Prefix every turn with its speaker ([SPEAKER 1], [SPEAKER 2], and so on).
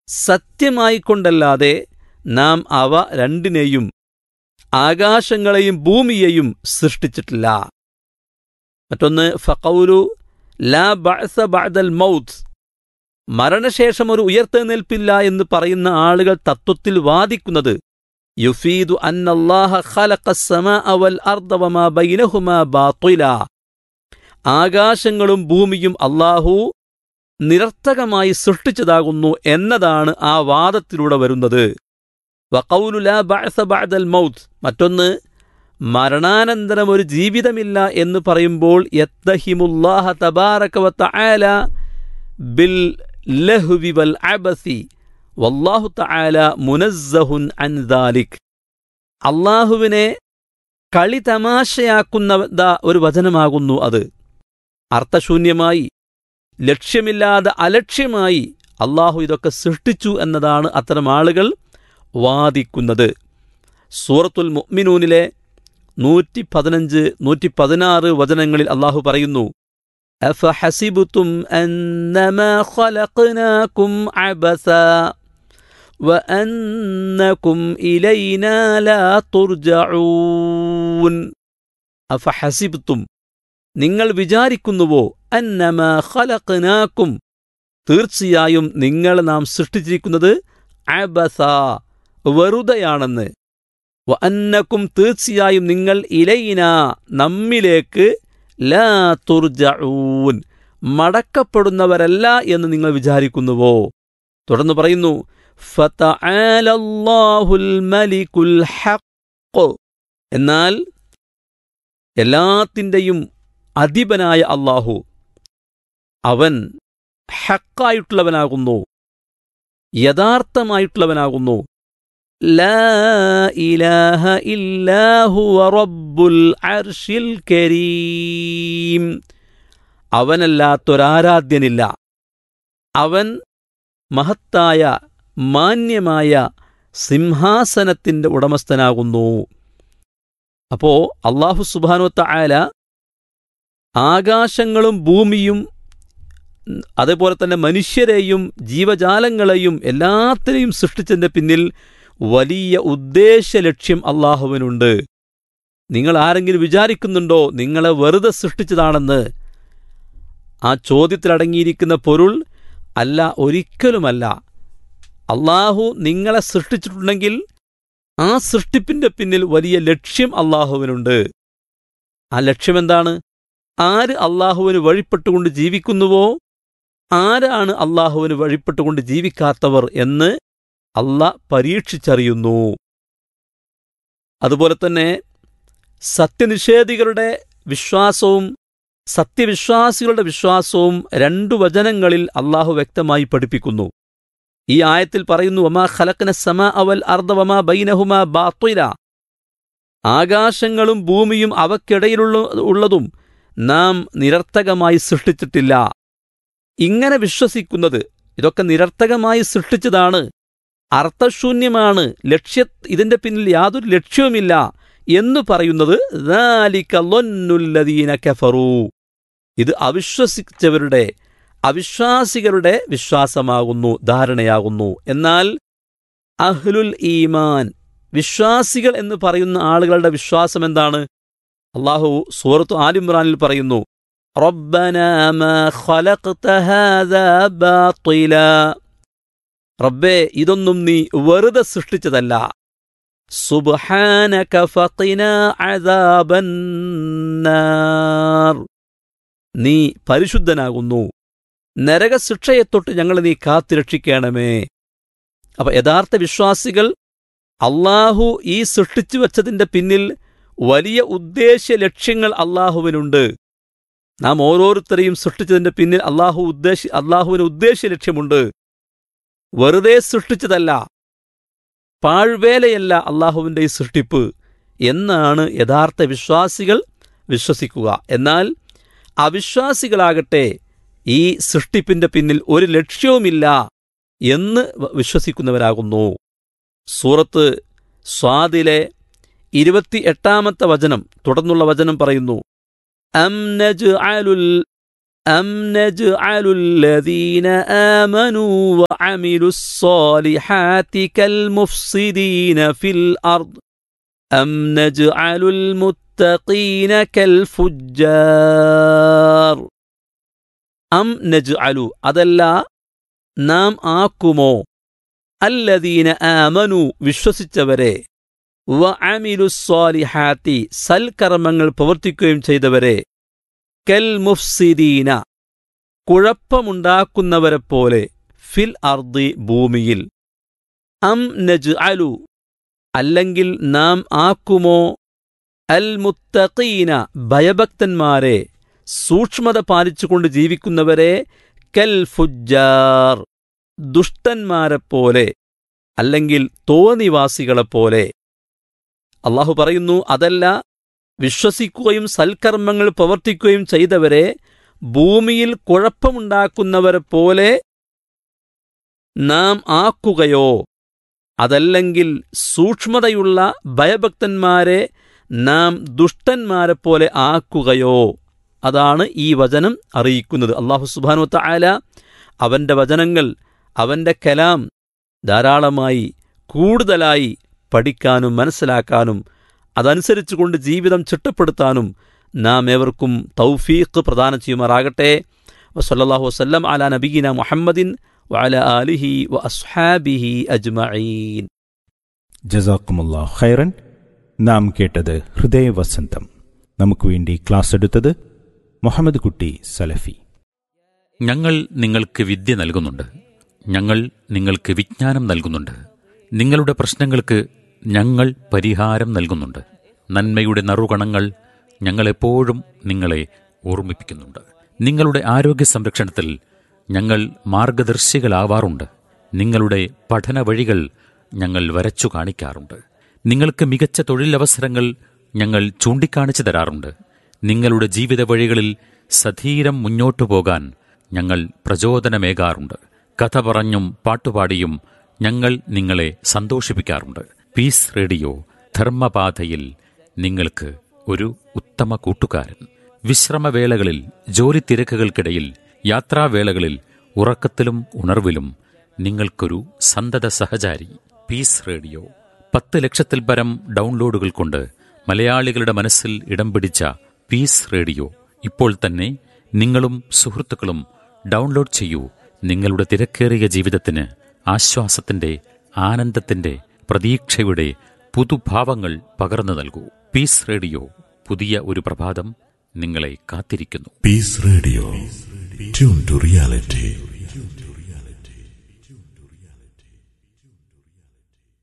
[SPEAKER 1] സത്യമായിക്കൊണ്ടല്ലാതെ നാം അവ രണ്ടിനെയും ആകാശങ്ങളെയും ഭൂമിയെയും സൃഷ്ടിച്ചിട്ടില്ല മറ്റൊന്ന് ഫഖൗലു ലാ ബഅസ ബഅദൽ മൗത്ത് മരണശേഷം ഒരു ഉയർത്തെഴുന്നേൽപ്പില്ല എന്ന് പറയുന്ന ആളുകൾ തത്വത്തിൽ വാദിക്കുന്നത് യുഫീദു അന്നല്ലാഹ ഖലഖ السماء والأرض وما بينهما باطلا ആകാശങ്ങളും ഭൂമിയും അള്ളാഹു നിരർത്ഥകമായി സൃഷ്ടിച്ചതാകുന്നു എന്നതാണ് ആ വാദത്തിലൂടെ വരുന്നത് വഖൗലു ലാ ബഅസ ബഅദൽ മൗത്ത് മറ്റൊന്ന് മരണാനന്തരം ഒരു ജീവിതമില്ല എന്ന് പറയുമ്പോൾ യത്തഹിമുല്ലാഹ തബാറക വതആല ബിൽ ലഹ്വി വൽ അബസി വല്ലാഹു തആല മുനസ്സഹുൻ അൻ ദാലിക് അള്ളാഹുവിനെ കളി തമാശയാക്കുന്ന ഒരു വചനമാകുന്നു അത് അർത്ഥശൂന്യമായി ലക്ഷ്യമില്ലാതെ അലക്ഷ്യമായി അള്ളാഹു ഇതൊക്കെ സൃഷ്ടിച്ചു എന്നതാണ് അത്തരം ആളുകൾ വാദിക്കുന്നത് സൂറത്തുൽ മുഅ്മിനൂനിലെ നൂറ്റി പതിനഞ്ച് നൂറ്റി പതിനാറ് വചനങ്ങളിൽ അള്ളാഹു പറയുന്നു أفحسبتم أنما خلقناكم عبثا وأنكم إلينا لا ترجعون أفحسبتم നിങ്ങൾ വിചാരിക്കുന്നുവോ അന്നമ ഖലഖനാക്കും തീർച്ചയായും നിങ്ങൾ നാം സൃഷ്ടിച്ചിരിക്കുന്നത് അബസ വെറുതെയാണെന്ന് വ അന്നക്കും തീർച്ചയായും നിങ്ങൾ ഇലയിന നമ്മിലേക്ക് ലാ തുർജഊൻ മടക്കപ്പെടുന്നവരല്ല എന്ന് നിങ്ങൾ വിചാരിക്കുന്നുവോ തുടർന്ന് പറയുന്നു ഫതആലല്ലാഹുൽ മലികുൽ ഹഖ് എന്നാൽ എല്ലാത്തിൻ്റെയും അധിപനായ അള്ളാഹു അവൻ ഹക്കായിട്ടുള്ളവനാകുന്നു യഥാർത്ഥമായിട്ടുള്ളവനാകുന്നു ലാ ഇലാഹ ഇല്ലാഹുവ റബ്ബുൽ അർഷിൽ കരീം അവനല്ലാത്തൊരാരാധ്യനില്ല അവൻ മഹത്തായ മാന്യമായ സിംഹാസനത്തിൻ്റെ ഉടമസ്ഥനാകുന്നു അപ്പോ അള്ളാഹു സുബാനുവത്ത ആല ആകാശങ്ങളും ഭൂമിയും അതേപോലെ തന്നെ മനുഷ്യരെയും ജീവജാലങ്ങളെയും എല്ലാത്തിനെയും സൃഷ്ടിച്ചതിൻ്റെ പിന്നിൽ വലിയ ഉദ്ദേശ ലക്ഷ്യം അള്ളാഹുവിനുണ്ട് നിങ്ങൾ ആരെങ്കിലും വിചാരിക്കുന്നുണ്ടോ നിങ്ങളെ വെറുതെ സൃഷ്ടിച്ചതാണെന്ന് ആ ചോദ്യത്തിലടങ്ങിയിരിക്കുന്ന പൊരുൾ അല്ല ഒരിക്കലുമല്ല അള്ളാഹു നിങ്ങളെ സൃഷ്ടിച്ചിട്ടുണ്ടെങ്കിൽ ആ സൃഷ്ടിപ്പിന്റെ പിന്നിൽ വലിയ ലക്ഷ്യം അള്ളാഹുവിനുണ്ട് ആ ലക്ഷ്യമെന്താണ് ആര് അള്ളാഹുവിന് വഴിപ്പെട്ടുകൊണ്ട് ജീവിക്കുന്നുവോ ആരാണ് അള്ളാഹുവിന് വഴിപ്പെട്ടുകൊണ്ട് ജീവിക്കാത്തവർ എന്ന് അല്ല പരീക്ഷിച്ചറിയുന്നു അതുപോലെ തന്നെ സത്യനിഷേധികളുടെ വിശ്വാസവും സത്യവിശ്വാസികളുടെ വിശ്വാസവും രണ്ടു വചനങ്ങളിൽ അള്ളാഹു വ്യക്തമായി പഠിപ്പിക്കുന്നു ഈ ആയത്തിൽ പറയുന്നു വമാ ഖലക്കന സമ അവൽ അർദ്ധവമാ ബൈനഹുമാ ബാത്വില ആകാശങ്ങളും ഭൂമിയും അവക്കിടയിലുള്ള ഉള്ളതും നാം നിരർത്ഥകമായി സൃഷ്ടിച്ചിട്ടില്ല ഇങ്ങനെ വിശ്വസിക്കുന്നത് ഇതൊക്കെ നിരർത്ഥകമായി സൃഷ്ടിച്ചതാണ് അർത്ഥശൂന്യമാണ് ലക്ഷ്യ ഇതിന്റെ പിന്നിൽ യാതൊരു ലക്ഷ്യവുമില്ല എന്ന് പറയുന്നത് കഫറു ഇത് അവിശ്വസിച്ചവരുടെ അവിശ്വാസികളുടെ വിശ്വാസമാകുന്നു ധാരണയാകുന്നു എന്നാൽ അഹ്ലുൽ ഈമാൻ വിശ്വാസികൾ എന്ന് പറയുന്ന ആളുകളുടെ വിശ്വാസം എന്താണ് അള്ളാഹു സൂറത്ത് ആലിമ്രാനിൽ പറയുന്നു റബ്ബേ ഇതൊന്നും നീ വെറുതെ സൃഷ്ടിച്ചതല്ല സുബ്ഹാനക ഫഖിന അദാബന്നാർ നീ പരിശുദ്ധനാകുന്നു നരകശിക്ഷയെ തൊട്ട് ഞങ്ങളെ നീ കാത്തുരക്ഷിക്കണമേ അപ്പൊ യഥാർത്ഥ വിശ്വാസികൾ അള്ളാഹു ഈ സൃഷ്ടിച്ചു വച്ചതിന്റെ പിന്നിൽ വലിയ ഉദ്ദേശ്യ ലക്ഷ്യങ്ങൾ അള്ളാഹുവിനുണ്ട് നാം ഓരോരുത്തരെയും സൃഷ്ടിച്ചതിന്റെ പിന്നിൽ അള്ളാഹു ഉദ്ദേശ അള്ളാഹുവിന് ഉദ്ദേശ്യ ലക്ഷ്യമുണ്ട് വെറുതെ സൃഷ്ടിച്ചതല്ല പാഴ്വേലയല്ല അള്ളാഹുവിൻ്റെ ഈ സൃഷ്ടിപ്പ് എന്നാണ് യഥാർത്ഥ വിശ്വാസികൾ വിശ്വസിക്കുക എന്നാൽ അവിശ്വാസികളാകട്ടെ ഈ സൃഷ്ടിപ്പിന്റെ പിന്നിൽ ഒരു ലക്ഷ്യവുമില്ല എന്ന് വിശ്വസിക്കുന്നവരാകുന്നു സൂറത്ത് സ്വാദിലെ ഇരുപത്തി എട്ടാമത്തെ വചനം തുടർന്നുള്ള വചനം പറയുന്നു أم نجعل أم نجعل الذين آمنوا وعملوا الصالحات كالمفسدين في الأرض أم نجعل المتقين كالفجار أم نجعل അതല്ല നാം ആക്കുമോ അല്ലദീന ആമനു വിശ്വസിച്ചവരെ വ അമിലുസ്വാലിഹാത്തി സൽക്കർമ്മങ്ങൾ പ്രവർത്തിക്കുകയും ചെയ്തവരെ കൽ മുഫ്സിദീന കുഴപ്പമുണ്ടാക്കുന്നവരെപ്പോലെ ഫിൽ അർദി ഭൂമിയിൽ അം നജ് അലു അല്ലെങ്കിൽ നാം ആക്കുമോ അൽ മുത്തഖീന ഭയഭക്തന്മാരെ സൂക്ഷ്മത പാലിച്ചുകൊണ്ട് ജീവിക്കുന്നവരെ കൽ ഫുജാർ ദുഷ്ടന്മാരെപ്പോലെ അല്ലെങ്കിൽ തോന്നിവാസികളെപ്പോലെ അള്ളാഹു പറയുന്നു അതല്ല വിശ്വസിക്കുകയും സൽക്കർമ്മങ്ങൾ പ്രവർത്തിക്കുകയും ചെയ്തവരെ ഭൂമിയിൽ കുഴപ്പമുണ്ടാക്കുന്നവരെ പോലെ നാം ആക്കുകയോ അതല്ലെങ്കിൽ സൂക്ഷ്മതയുള്ള ഭയഭക്തന്മാരെ നാം ദുഷ്ടന്മാരെ പോലെ ആക്കുകയോ അതാണ് ഈ വചനം അറിയിക്കുന്നത് അള്ളാഹു സുബാനുത്ത ആല അവന്റെ വചനങ്ങൾ അവന്റെ കലാം ധാരാളമായി കൂടുതലായി പഠിക്കാനും മനസ്സിലാക്കാനും അതനുസരിച്ചുകൊണ്ട് ജീവിതം ചിട്ടപ്പെടുത്താനും നാം ഏവർക്കും തൗഫീഖ് പ്രദാനം ചെയ്യുമാറാകട്ടെ വസല്ലാഹു വസ്ലം അല നബീന മുഹമ്മദിൻ വഅല ആലിഹി വ അസ്ഹാബിഹി അജ്മഈൻ
[SPEAKER 2] ജസാക്കുമുല്ലാ ഖൈറൻ നാം കേട്ടത് ഹൃദയവസന്തം നമുക്ക് വേണ്ടി ക്ലാസ് എടുത്തത് മുഹമ്മദ് കുട്ടി സലഫി
[SPEAKER 3] ഞങ്ങൾ നിങ്ങൾക്ക് വിദ്യ നൽകുന്നുണ്ട് ഞങ്ങൾ നിങ്ങൾക്ക് വിജ്ഞാനം നൽകുന്നുണ്ട് നിങ്ങളുടെ പ്രശ്നങ്ങൾക്ക് ഞങ്ങൾ പരിഹാരം നൽകുന്നുണ്ട് നന്മയുടെ നറുകണങ്ങൾ ഞങ്ങളെപ്പോഴും നിങ്ങളെ ഓർമ്മിപ്പിക്കുന്നുണ്ട് നിങ്ങളുടെ ആരോഗ്യ സംരക്ഷണത്തിൽ ഞങ്ങൾ മാർഗദർശികളാവാറുണ്ട് നിങ്ങളുടെ പഠന വഴികൾ ഞങ്ങൾ വരച്ചു കാണിക്കാറുണ്ട് നിങ്ങൾക്ക് മികച്ച തൊഴിലവസരങ്ങൾ ഞങ്ങൾ ചൂണ്ടിക്കാണിച്ചു തരാറുണ്ട് നിങ്ങളുടെ ജീവിത വഴികളിൽ സധീരം മുന്നോട്ടു പോകാൻ ഞങ്ങൾ പ്രചോദനമേകാറുണ്ട് കഥ പറഞ്ഞും പാട്ടുപാടിയും ഞങ്ങൾ നിങ്ങളെ സന്തോഷിപ്പിക്കാറുണ്ട് പീസ് റേഡിയോ ധർമ്മപാതയിൽ നിങ്ങൾക്ക് ഒരു ഉത്തമ കൂട്ടുകാരൻ വിശ്രമവേളകളിൽ ജോലി തിരക്കുകൾക്കിടയിൽ യാത്രാവേളകളിൽ ഉറക്കത്തിലും ഉണർവിലും നിങ്ങൾക്കൊരു സന്തത സഹചാരി പീസ് റേഡിയോ പത്ത് ലക്ഷത്തിൽ പരം ഡൗൺലോഡുകൾ കൊണ്ട് മലയാളികളുടെ മനസ്സിൽ ഇടം പിടിച്ച പീസ് റേഡിയോ ഇപ്പോൾ തന്നെ നിങ്ങളും സുഹൃത്തുക്കളും ഡൗൺലോഡ് ചെയ്യൂ നിങ്ങളുടെ തിരക്കേറിയ ജീവിതത്തിന് ആശ്വാസത്തിന്റെ ആനന്ദത്തിന്റെ പ്രതീക്ഷയുടെ പുതുഭാവങ്ങൾ പകർന്നു നൽകൂ പീസ് റേഡിയോ പുതിയ ഒരു പ്രഭാതം നിങ്ങളെ കാത്തിരിക്കുന്നു
[SPEAKER 4] Peace Radio. Tune to reality.